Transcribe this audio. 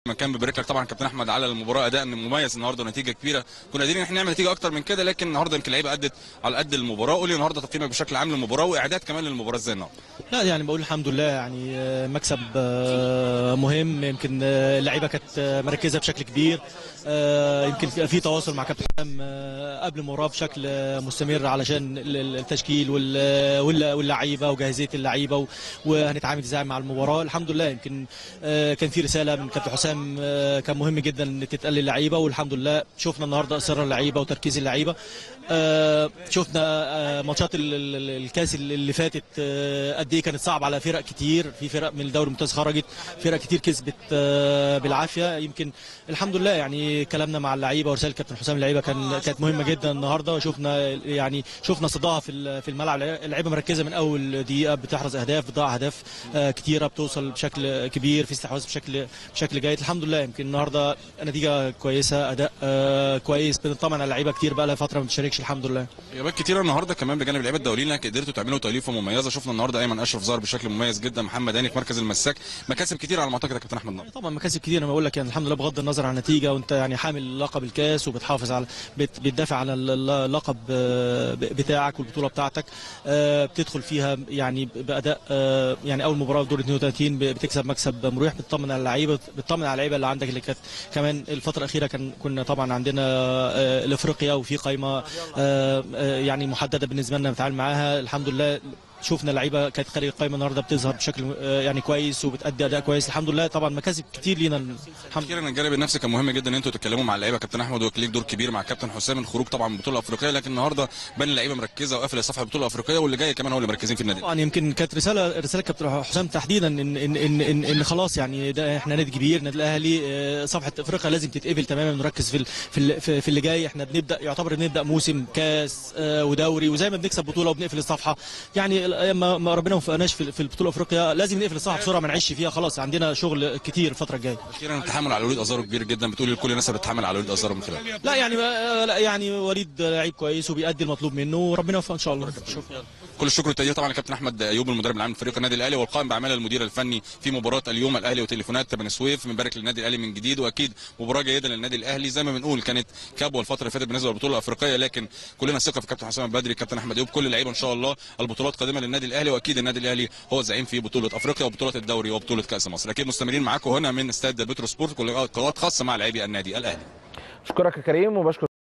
مكان ببارك لك طبعا كابتن احمد على المباراه اداء مميز النهارده ونتيجه كبيره كنا قادرين ان احنا نعمل نتيجه اكتر من كده لكن النهارده يمكن اللعيبه ادت على قد المباراه قول لي النهارده تقييمك بشكل عام للمباراه واعداد كمان للمباراه ازاي النهارده لا يعني بقول الحمد لله يعني آه، مكسب آه، مهم يمكن آه، اللعيبه كانت آه، مركزه بشكل كبير آه، يمكن في في تواصل مع كابتن حسام آه، قبل المباراه بشكل آه، مستمر علشان ال- ال- التشكيل وال- وال- واللعيبه وجاهزيه اللعيبه و- وهنتعامل ازاي مع المباراه الحمد لله يمكن آه، كان في رساله من كابتن حسام آه، كان مهم جدا ان تتقال للعيبه والحمد لله شفنا النهارده اصرار اللعيبه وتركيز اللعيبه آه، شفنا آه، ماتشات ال- ال- ال- الكاس اللي اللي فاتت آه، قد ايه كانت صعبه على فرق كتير في فرق من الدوري الممتاز خرجت فرق كتير كسبت آه، بالعافيه يمكن الحمد لله يعني كلامنا مع اللعيبه ورساله كابتن حسام اللعيبه كان كانت مهمه جدا النهارده وشفنا يعني شفنا صداها في ال- في الملعب اللعيبه مركزه من اول دقيقه بتحرز اهداف بتضيع اهداف آه، كتيره بتوصل بشكل كبير في استحواذ بشكل بشكل جيد الحمد لله يمكن النهارده نتيجه كويسه اداء آه، كويس بنطمن على اللعيبه كتير بقى لها فتره ما بتشاركش الحمد لله غيابات كتيره النهارده كمان بجانب اللعيبه الدوليين لكن قدرتوا تعملوا توليفه مميزه شفنا النهارده ايمن اشرف ظهر بشكل مميز جدا محمد هاني في مركز المساك مكاسب كتير على ما اعتقد يا كابتن احمد النهارده طبعا مكاسب كتير انا بقول لك يعني الحمد لله بغض النظر عن النتيجه وانت يعني حامل لقب الكاس وبتحافظ على بت- بتدافع على ال- اللقب آه، بتاعك والبطوله بتاعتك آه، بتدخل فيها يعني باداء آه، يعني اول مباراه في دور 32 ب- بتكسب مكسب مريح بتطمن على اللعيبه بتطمن على اللعيبه اللي عندك اللي كانت كمان الفتره الاخيره كان كنا طبعا عندنا آه، الافريقيا وفي قائمه آه، آه، يعني محدده بالنسبه لنا بنتعامل معاها الحمد لله شفنا لعيبه كانت خارج القائمه النهارده بتظهر بشكل آه، يعني كويس وبتأدي اداء كويس الحمد لله طبعا مكاسب كتير لينا الحمد اخيرا الجانب النفسي كان مهم جدا ان انتوا تتكلموا مع اللعيبه كابتن احمد وكان ليك دور كبير مع كابتن حسام الخروج طبعا من البطوله الافريقيه لكن النهارده بان اللعيبه مركزه وقافله صفحه البطوله الافريقيه واللي جاي كمان هو اللي مركزين في النادي طبعا يمكن كانت رساله رساله كابتن حسام تحديدا ان ان ان ان, إن خلاص يعني ده احنا نادي كبير نادي الاهلي آه، صفحه افريقيا لازم تتقبل تماما نركز في ال- في ال- في في اللي جاي احنا بنبدا يعتبر بنبدا موسم كاس آه، ودوري وزي ما بنكسب بطوله وبنقفل الصفحه يعني ال- ما ما ربنا ما وفقناش في في البطوله الافريقيا لازم نقفل الصفحه بسرعه ما نعيش فيها خلاص عندنا شغل كتير الفتره الجايه اخيرا التحامل على وليد ازارو كبير جدا بتقول لكل الناس بتتحمل على وليد ازارو من خلاله لا يعني لا يعني وليد لعيب كويس وبيأدي المطلوب منه وربنا يوفقه ان شاء الله شكرا كل الشكر والتقدير طبعا لكابتن احمد ايوب المدرب العام لفريق النادي الاهلي والقائم باعمال المدير الفني في مباراه اليوم الاهلي وتليفونات بني سويف بنبارك للنادي الاهلي من جديد واكيد مباراه جيده للنادي الاهلي زي ما بنقول كانت كبوه الفتره اللي فاتت بالنسبه للبطوله الافريقيه لكن كلنا ثقه في كابتن حسام البدري كابتن احمد ايوب كل اللعيبه ان شاء الله البطولات قادمه للنادي الاهلي واكيد النادي الاهلي هو الزعيم في بطوله افريقيا وبطوله الدوري وبطوله كاس مصر اكيد مستمرين معاكم هنا من استاد بترو سبورت كل قنوات خاصه مع لاعبي النادي الاهلي اشكرك يا كريم وبشكر